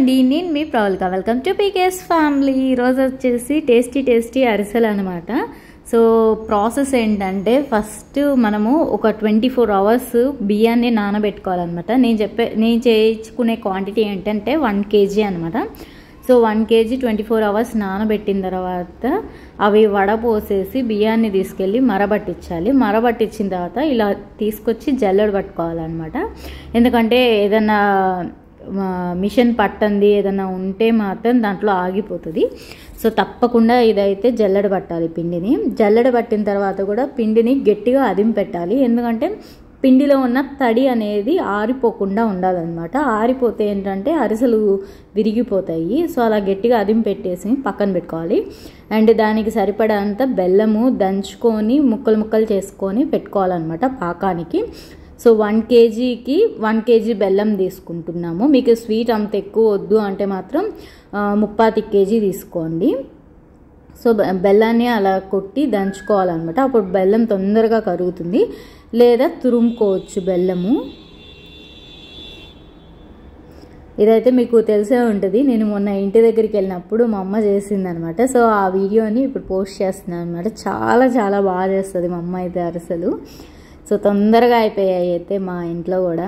అండి నేను మీ Pravalika welcome to PKS family ఈరోజు వచ్చేసి టేస్టీ టేస్టీ అరిసెలు అనమాట సో ప్రాసెస్ ఏంటంటే ఫస్ట్ మనము ఒక ట్వంటీ ఫోర్ అవర్స్ బియ్యాన్ని నానబెట్టుకోవాలన్నమాట నేను చెప్పే నేను చేయించుకునే క్వాంటిటీ ఏంటంటే వన్ కేజీ అనమాట so one KG twenty four hours నానబెట్టిన తర్వాత అవి వడపోసేసి బియ్యాన్ని తీసుకెళ్ళి మరబట్టించాలి మరబట్టించిన తర్వాత ఇలా తీసుకొచ్చి జల్లెడ పట్టుకోవాలన్నమాట ఎందుకంటే ఏదైనా మిషన్ పట్టంది ఏదైనా ఉంటే మాత్రం దాంట్లో ఆగిపోతుంది సో తప్పకుండా ఇదైతే జల్లెడ పట్టాలి పిండిని జల్లెడ పట్టిన తర్వాత కూడా పిండిని గట్టిగా అదింపెట్టాలి ఎందుకంటే పిండిలో ఉన్న తడి అనేది ఆరిపోకుండా ఉండాలన్నమాట ఆరిపోతే ఏంటంటే అరిసెలు విరిగిపోతాయి సో అలా గట్టిగా అదిం పెట్టేసి పక్కన పెట్టుకోవాలి అండ్ దానికి సరిపడంత బెల్లము దంచుకొని ముక్కలు ముక్కలు చేసుకొని పెట్టుకోవాలన్నమాట పాకానికి సో వన్ కేజీకి వన్ కేజీ బెల్లం తీసుకుంటున్నాము మీకు స్వీట్ అంత ఎక్కువ వద్దు అంటే మాత్రం ముప్పాతి కేజీ తీసుకోండి సో బెల్లాన్ని అలా కొట్టి దంచుకోవాలన్నమాట అప్పుడు బెల్లం తొందరగా కరుగుతుంది లేదా తురుముకోవచ్చు బెల్లము ఇదైతే మీకు తెలిసే ఉంటుంది నేను మొన్న ఇంటి దగ్గరికి వెళ్ళినప్పుడు మా అమ్మ చేసిందనమాట సో ఆ వీడియోని ఇప్పుడు పోస్ట్ చేస్తున్నాను అనమాట చాలా చాలా బాగా చేస్తుంది మా అమ్మ అయితే అరసలు సో తొందరగా అయిపోయాయి అయితే మా ఇంట్లో కూడా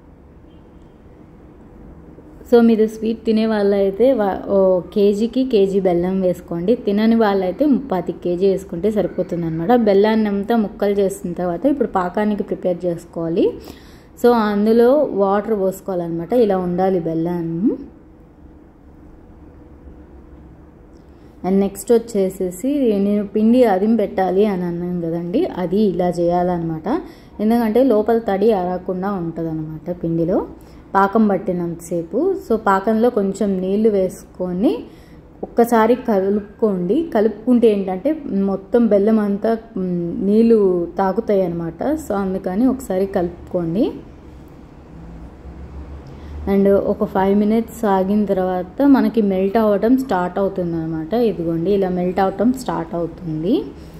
సో మీరు స్వీట్ తినే వాళ్ళైతే ఓ కేజీకి కేజీ బెల్లం వేసుకోండి తినని వాళ్ళైతే ముప్పాతి కేజీ వేసుకుంటే సరిపోతుంది అనమాట బెల్లాన్ని అంతా ముక్కలు చేసిన తర్వాత ఇప్పుడు పాకానికి ప్రిపేర్ చేసుకోవాలి సో అందులో వాటర్ పోసుకోవాలన్నమాట ఇలా ఉండాలి బెల్లాన్ని అండ్ నెక్స్ట్ వచ్చేసేసి నేను పిండి అదిం పెట్టాలి అని అన్నాను కదండి అది ఇలా చేయాలన్నమాట ఎందుకంటే లోపల తడి అరగకుండా ఉంటుంది అనమాట పిండిలో పాకం పట్టినంతసేపు సో పాకంలో కొంచెం నీళ్లు వేసుకొని ఒక్కసారి కలుపుకోండి కలుపుకుంటే ఏంటంటే మొత్తం బెల్లం అంతా నీళ్ళు తాగుతాయి అనమాట సో అందుకని ఒకసారి కలుపుకోండి అండ్ ఒక ఫైవ్ మినిట్స్ ఆగిన తర్వాత మనకి మెల్ట్ అవ్వడం స్టార్ట్ అవుతుంది అనమాట ఇదిగోండి ఇలా మెల్ట్ అవ్వటం స్టార్ట్ అవుతుంది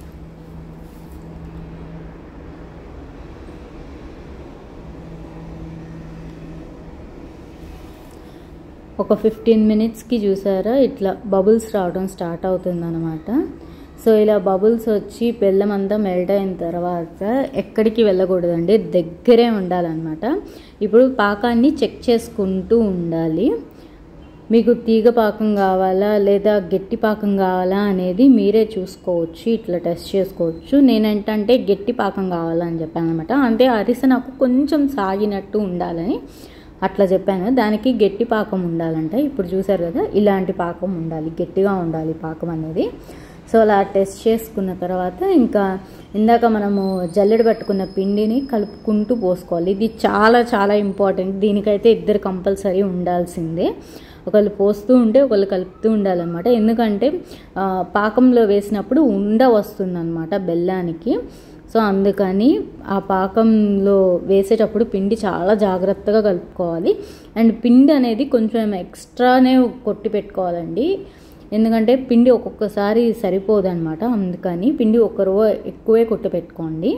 ఒక ఫిఫ్టీన్ మినిట్స్కి చూసారా ఇట్లా బబుల్స్ రావడం స్టార్ట్ అవుతుంది అనమాట సో ఇలా బబుల్స్ వచ్చి బెల్లం అంతా మెల్ట్ అయిన తర్వాత ఎక్కడికి వెళ్ళకూడదండి దగ్గరే ఉండాలన్నమాట ఇప్పుడు పాకాన్ని చెక్ చేసుకుంటూ ఉండాలి మీకు తీగ పాకం కావాలా లేదా గట్టి పాకం కావాలా అనేది మీరే చూసుకోవచ్చు ఇట్లా టెస్ట్ చేసుకోవచ్చు నేనేంటంటే గట్టి పాకం కావాలని చెప్పాను అనమాట అంటే అరిసె నాకు కొంచెం సాగినట్టు ఉండాలని అట్లా చెప్పాను దానికి గట్టి పాకం ఉండాలంట ఇప్పుడు చూసారు కదా ఇలాంటి పాకం ఉండాలి గట్టిగా ఉండాలి పాకం అనేది సో అలా టెస్ట్ చేసుకున్న తర్వాత ఇంకా ఇందాక మనము జల్లెడ పట్టుకున్న పిండిని కలుపుకుంటూ పోసుకోవాలి ఇది చాలా చాలా ఇంపార్టెంట్ దీనికైతే ఇద్దరు కంపల్సరీ ఉండాల్సిందే ఒకళ్ళు పోస్తూ ఉంటే ఒకళ్ళు కలుపుతూ ఉండాలన్నమాట ఎందుకంటే పాకంలో వేసినప్పుడు ఉండ వస్తుందన్నమాట బెల్లానికి సో అందుకని ఆ పాకంలో వేసేటప్పుడు పిండి చాలా జాగ్రత్తగా కలుపుకోవాలి అండ్ పిండి అనేది కొంచెం ఎక్స్ట్రానే కొట్టి పెట్టుకోవాలండి ఎందుకంటే పిండి ఒక్కొక్కసారి సరిపోదన్నమాట అందుకని పిండి ఒక్క రో ఎక్కువే కొట్టి పెట్టుకోండి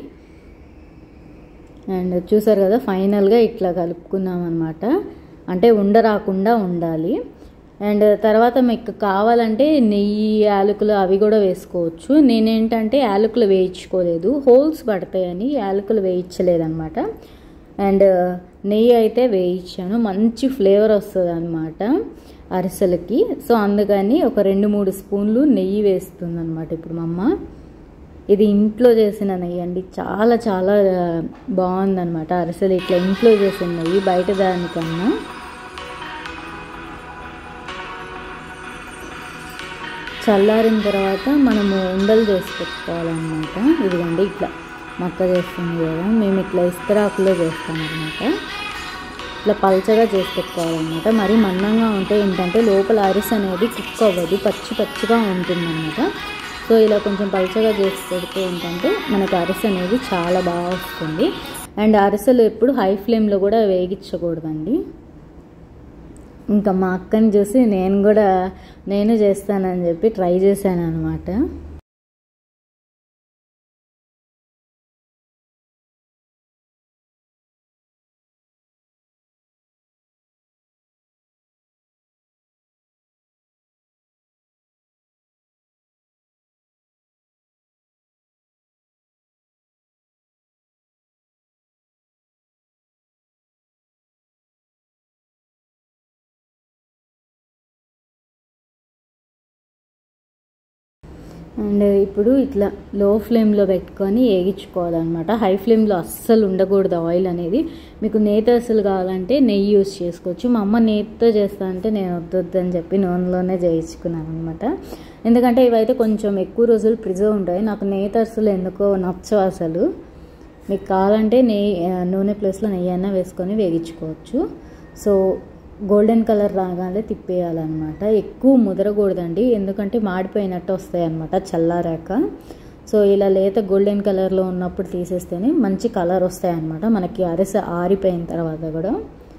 అండ్ చూసారు కదా ఫైనల్గా ఇట్లా కలుపుకున్నాం అనమాట అంటే ఉండరాకుండా ఉండాలి అండ్ తర్వాత మీకు కావాలంటే నెయ్యి యాలకులు అవి కూడా వేసుకోవచ్చు నేనేంటంటే యాలకులు వేయించుకోలేదు హోల్స్ పడతాయని యాలకులు వేయించలేదన్నమాట అండ్ నెయ్యి అయితే వేయించాను మంచి ఫ్లేవర్ వస్తుంది అనమాట అరిసెలకి సో అందుకని ఒక రెండు మూడు స్పూన్లు నెయ్యి వేస్తుంది అనమాట ఇప్పుడు మా అమ్మ ఇది ఇంట్లో చేసిన నెయ్యి అండి చాలా చాలా బాగుందన్నమాట అరిసెలు ఇట్లా ఇంట్లో చేసిన నెయ్యి బయట దానికన్నా చల్లారిన తర్వాత మనము ఉండలు చేసి పెట్టుకోవాలన్నమాట ఇదిగోండి ఇట్లా మక్క చేస్తుంది కదా మేము ఇట్లా ఇస్తరాకులో చేస్తామన్నమాట ఇట్లా పల్చగా చేసి పెట్టుకోవాలన్నమాట మరీ మందంగా ఉంటే ఏంటంటే లోపల అరిసె అనేది కుక్ అవ్వదు పచ్చి పచ్చిగా ఉంటుందన్నమాట సో ఇలా కొంచెం పల్చగా చేసి పెడితే ఏంటంటే మనకు అరిసె అనేది చాలా బాగా వస్తుంది అండ్ అరిసెలు ఎప్పుడు హై ఫ్లేమ్లో కూడా వేగించకూడదండి ఇంకా మా అక్కని చూసి నేను కూడా నేను చేస్తానని చెప్పి ట్రై చేశాను అనమాట అండ్ ఇప్పుడు ఇట్లా లో ఫ్లేమ్లో పెట్టుకొని వేగించుకోవాలన్నమాట హై ఫ్లేమ్లో అస్సలు ఉండకూడదు ఆయిల్ అనేది మీకు నేతి అసలు కావాలంటే నెయ్యి యూస్ చేసుకోవచ్చు మా అమ్మ నేతితో చేస్తా అంటే నేను వద్దొద్దు అని చెప్పి నూనెలోనే చేయించుకున్నాను అనమాట ఎందుకంటే ఇవైతే కొంచెం ఎక్కువ రోజులు ప్రిజర్వ్ ఉంటాయి నాకు నేతి అసలు ఎందుకో నచ్చవు అసలు మీకు కావాలంటే నెయ్యి నూనె ప్లేస్లో నెయ్యి అన్న వేసుకొని వేగించుకోవచ్చు సో గోల్డెన్ కలర్ రాగానే తిప్పేయాలన్నమాట ఎక్కువ ముదరకూడదండి ఎందుకంటే మాడిపోయినట్టు వస్తాయి అన్నమాట చల్లారాక సో ఇలా లేత గోల్డెన్ కలర్లో ఉన్నప్పుడు తీసేస్తేనే మంచి కలర్ వస్తాయి అన్నమాట మనకి అరిసె ఆరిపోయిన తర్వాత కూడా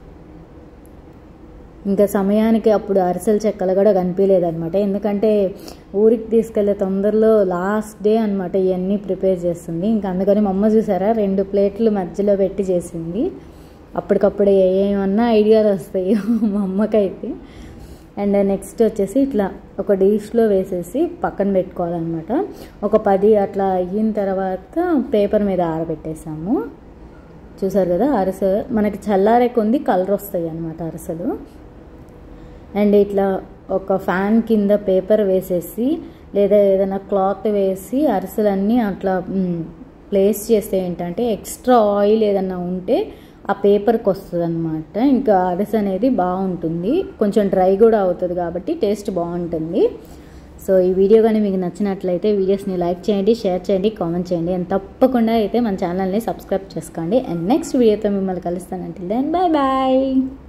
ఇంకా సమయానికి అప్పుడు అరిసెల చెక్కలు కూడా కనిపించలేదన్నమాట ఎందుకంటే ఊరికి తీసుకెళ్లే తొందరలో లాస్ట్ డే అనమాట ఇవన్నీ ప్రిపేర్ చేస్తుంది ఇంకా అందుకని మా అమ్మ చూసారా రెండు ప్లేట్లు మధ్యలో పెట్టి చేసింది అప్పటికప్పుడు ఏమన్నా ఐడియాలు వస్తాయి మా అమ్మకైతే అండ్ నెక్స్ట్ వచ్చేసి ఇట్లా ఒక డిష్లో వేసేసి పక్కన పెట్టుకోవాలన్నమాట ఒక పది అట్లా అయిన తర్వాత పేపర్ మీద ఆరబెట్టేసాము చూసారు కదా అరస మనకి చల్లారే కొంది కలర్ వస్తాయి అన్నమాట అరసలు అండ్ ఇట్లా ఒక ఫ్యాన్ కింద పేపర్ వేసేసి లేదా ఏదైనా క్లాత్ వేసి అరిసెలన్నీ అట్లా ప్లేస్ చేస్తే ఏంటంటే ఎక్స్ట్రా ఆయిల్ ఏదన్నా ఉంటే ఆ పేపర్కి వస్తుంది అనమాట ఇంకా అరిసె అనేది బాగుంటుంది కొంచెం డ్రై కూడా అవుతుంది కాబట్టి టేస్ట్ బాగుంటుంది సో ఈ వీడియో కానీ మీకు నచ్చినట్లయితే వీడియోస్ని లైక్ చేయండి షేర్ చేయండి కామెంట్ చేయండి అండ్ తప్పకుండా అయితే మన ఛానల్ని సబ్స్క్రైబ్ చేసుకోండి అండ్ నెక్స్ట్ వీడియోతో మిమ్మల్ని కలుస్తానంటే దెన్ బాయ్ బాయ్